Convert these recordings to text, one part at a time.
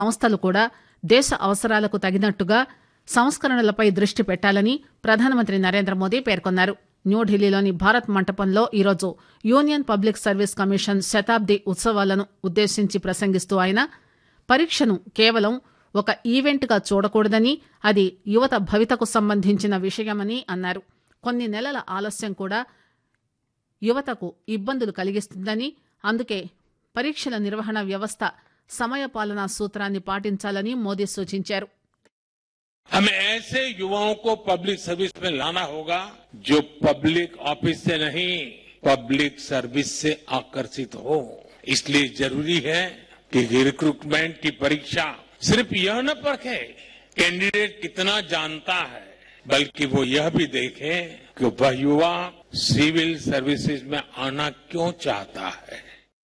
సంస్థలు కూడా దేశ అవసరాలకు తగినట్టుగా సంస్కరణలపై దృష్టి పెట్టాలని ప్రధానమంత్రి నరేంద్ర మోదీ పేర్కొన్నారు న్యూఢిల్లీలోని భారత్ మంటపంలో ఈరోజు యూనియన్ పబ్లిక్ సర్వీస్ కమిషన్ శతాబ్ది ఉత్సవాలను ఉద్దేశించి ప్రసంగిస్తూ ఆయన పరీక్షను కేవలం ఒక ఈవెంట్గా చూడకూడదని అది యువత భవితకు సంబంధించిన విషయమని అన్నారు కొన్ని నెలల ఆలస్యం కూడా యువతకు ఇబ్బందులు కలిగిస్తుందని అందుకే పరీక్షల నిర్వహణ వ్యవస్థ సమయపాలనా సూత్రాన్ని పాటించాలని మోదీ సూచించారు हमें ऐसे युवाओं को पब्लिक सर्विस में लाना होगा जो पब्लिक ऑफिस से नहीं पब्लिक सर्विस से आकर्षित हो इसलिए जरूरी है कि रिक्रूटमेंट की परीक्षा सिर्फ यह न परखे कैंडिडेट कितना जानता है बल्कि वो यह भी देखे कि वह युवा सिविल सर्विसेज में आना क्यों चाहता है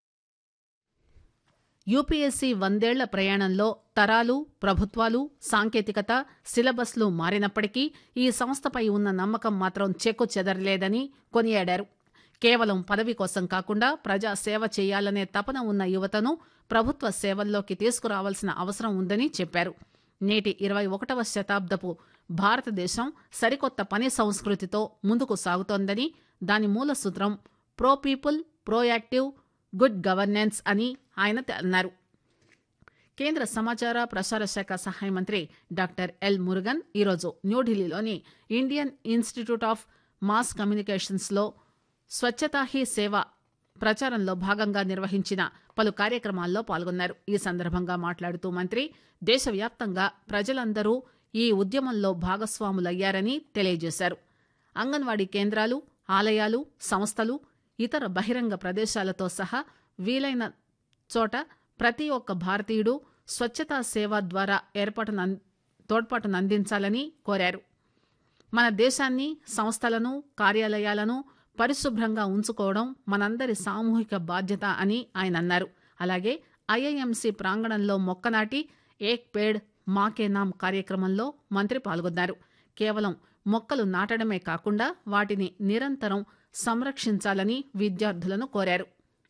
యూపీఎస్సీ వందేళ్ల ప్రయాణంలో తరాలు ప్రభుత్వాలు సాంకేతికత సిలబస్లు మారినప్పటికీ ఈ సంస్థపై ఉన్న నమ్మకం మాత్రం చెక్కు చెదరలేదని కొనియాడారు కేవలం పదవి కోసం కాకుండా ప్రజా సేవ చేయాలనే తపన ఉన్న యువతను ప్రభుత్వ సేవల్లోకి తీసుకురావాల్సిన అవసరం ఉందని చెప్పారు నేటి ఇరవై ఒకటవ శతాబ్దపు భారతదేశం సరికొత్త పని సంస్కృతితో ముందుకు సాగుతోందని దాని మూల సూత్రం pro people proactive good governance అని ఆయన అన్నారు కేంద్ర సమాచార ప్రసార శాఖ సహాయ మంత్రి డాక్టర్ ఎల్ మురుగన్ ఈరోజు న్యూఢిల్లీలోని ఇండియన్ ఇన్స్టిట్యూట్ ఆఫ్ మాస్ కమ్యూనికేషన్స్లో స్వచ్ఛతా హీ సేవ ప్రచారంలో భాగంగా నిర్వహించిన పలు కార్యక్రమాల్లో పాల్గొన్నారు ఈ సందర్భంగా మాట్లాడుతూ మంత్రి దేశవ్యాప్తంగా ప్రజలందరూ ఈ ఉద్యమంలో భాగస్వాములయ్యారని తెలియజేశారు అంగన్వాడీ కేంద్రాలు ఆలయాలు సంస్థలు ఇతర బహిరంగ ప్రదేశాలతో సహా వీలైన చోట ప్రతి ఒక్క భారతీయుడు స్వచ్ఛతా సేవ ద్వారా ఏర్పాటును తోడ్పాటునందించాలని కోరారు మన దేశాన్ని సంస్థలను కార్యాలయాలను పరిశుభ్రంగా ఉంచుకోవడం మనందరి సామూహిక బాధ్యత అని ఆయన అన్నారు అలాగే ఐఐఎంసీ ప్రాంగణంలో మొక్కనాటి ఏక్ పేడ్ మాకే నామ్ కార్యక్రమంలో మంత్రి పాల్గొన్నారు కేవలం మొక్కలు నాటడమే కాకుండా వాటిని నిరంతరం సంరక్షించాలని విద్యార్థులను కోరారు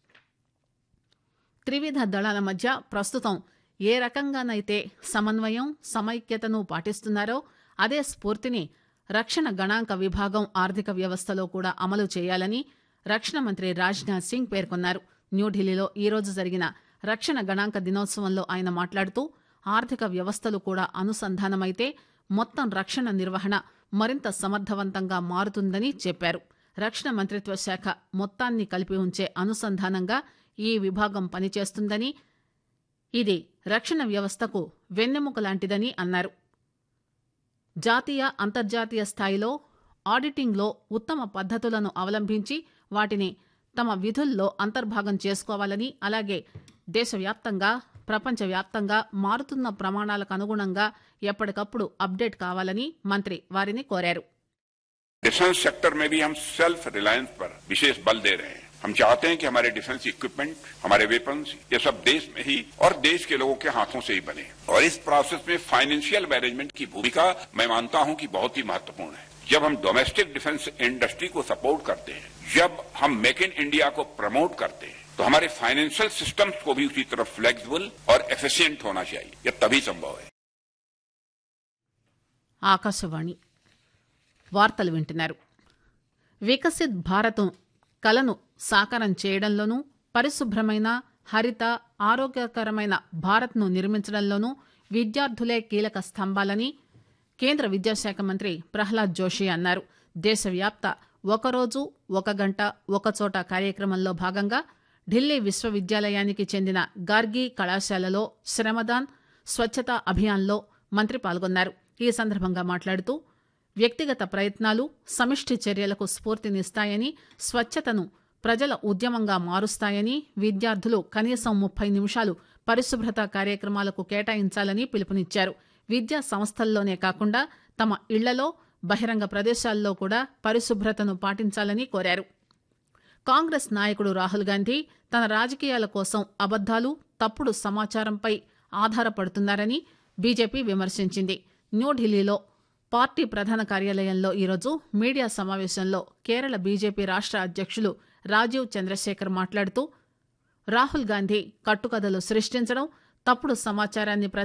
త్రివిధ దళాల మధ్య ప్రస్తుతం ఏ రకంగానైతే సమన్వయం సమైక్యతను పాటిస్తున్నారో అదే స్ఫూర్తిని రక్షణ గణాంక విభాగం ఆర్థిక వ్యవస్థలో కూడా అమలు చేయాలని రక్షణ మంత్రి రాజ్నాథ్ సింగ్ పేర్కొన్నారు న్యూఢిల్లీలో ఈరోజు జరిగిన రక్షణ గణాంక దినోత్సవంలో ఆయన మాట్లాడుతూ ఆర్థిక వ్యవస్థలు కూడా అనుసంధానమైతే మొత్తం రక్షణ నిర్వహణ మరింత సమర్థవంతంగా మారుతుందని చెప్పారు రక్షణ మంత్రిత్వ శాఖ మొత్తాన్ని కలిపి ఉంచే అనుసంధానంగా ఈ విభాగం పనిచేస్తుందని ఇది రక్షణ వ్యవస్థకు వెన్నెముక లాంటిదని అన్నారు జాతీయ అంతర్జాతీయ స్థాయిలో ఆడిటింగ్లో ఉత్తమ పద్ధతులను అవలంబించి వాటిని తమ విధుల్లో అంతర్భాగం చేసుకోవాలని అలాగే దేశవ్యాప్తంగా ప్రపంచవ్యాప్తంగా మారుతున్న ప్రమాణాలకు అనుగుణంగా ఎప్పటికప్పుడు అప్డేట్ కావాలని మంత్రి వారిని కోరారు डिफेंस सेक्टर में भी हम सेल्फ रिलायंस पर विशेष बल दे रहे हैं हम चाहते हैं कि हमारे डिफेंस इक्विपमेंट हमारे वेपन्स ये सब देश में ही और देश के लोगों के हाथों से ही बने और इस प्रोसेस में फाइनेंशियल मैनेजमेंट की भूमिका मैं मानता हूं कि बहुत ही महत्वपूर्ण है जब हम डोमेस्टिक डिफेंस इंडस्ट्री को सपोर्ट करते हैं जब हम मेक इन इंडिया को प्रमोट करते हैं तो हमारे फाइनेंशियल सिस्टम्स को भी उसी तरह फ्लेक्सिबल और एफिशिएंट होना चाहिए यह तभी संभव है ఆకాశవాణి వార్తలు వింటున్నారు వికసిత్ భారత్ కలను సాకారం చేయడంలోనూ పరిశుభ్రమైన హరిత ఆరోగ్యకరమైన భారత్ను నిర్మించడంలోనూ విద్యార్థులే కీలక స్తంభాలని కేంద్ర విద్యాశాఖ మంత్రి ప్రహ్లాద్ జోషి అన్నారు దేశవ్యాప్త ఒకరోజు ఒక గంట ఒకచోట కార్యక్రమంలో భాగంగా ఢిల్లీ విశ్వవిద్యాలయానికి చెందిన గార్గి కళాశాలలో శ్రమదాన్ స్వచ్ఛతా అభియాన్లో మంత్రి పాల్గొన్నారు ఈ సందర్భంగా మాట్లాడుతూ వ్యక్తిగత ప్రయత్నాలు సమిష్టి చర్యలకు స్ఫూర్తినిస్తాయని స్వచ్ఛతను ప్రజల ఉద్యమంగా మారుస్తాయని విద్యార్థులు కనీసం ముప్పై నిమిషాలు పరిశుభ్రత కార్యక్రమాలకు కేటాయించాలని పిలుపునిచ్చారు విద్యా సంస్థల్లోనే కాకుండా తమ ఇళ్లలో బహిరంగ ప్రదేశాల్లో కూడా పరిశుభ్రతను పాటించాలని కోరారు కాంగ్రెస్ నాయకుడు రాహుల్ గాంధీ తన రాజకీయాల కోసం అబద్దాలు తప్పుడు సమాచారంపై ఆధారపడుతున్నారని బీజేపీ విమర్శించింది న్యూఢిల్లీలో పార్టీ ప్రధాన కార్యాలయంలో ఈరోజు మీడియా సమావేశంలో కేరళ బీజేపీ రాష్ట అధ్యక్షులు రాజీవ్ చంద్రశేఖర్ మాట్లాడుతూ రాహుల్ గాంధీ కట్టుకథలు సృష్టించడం తప్పుడు సమాచారాన్ని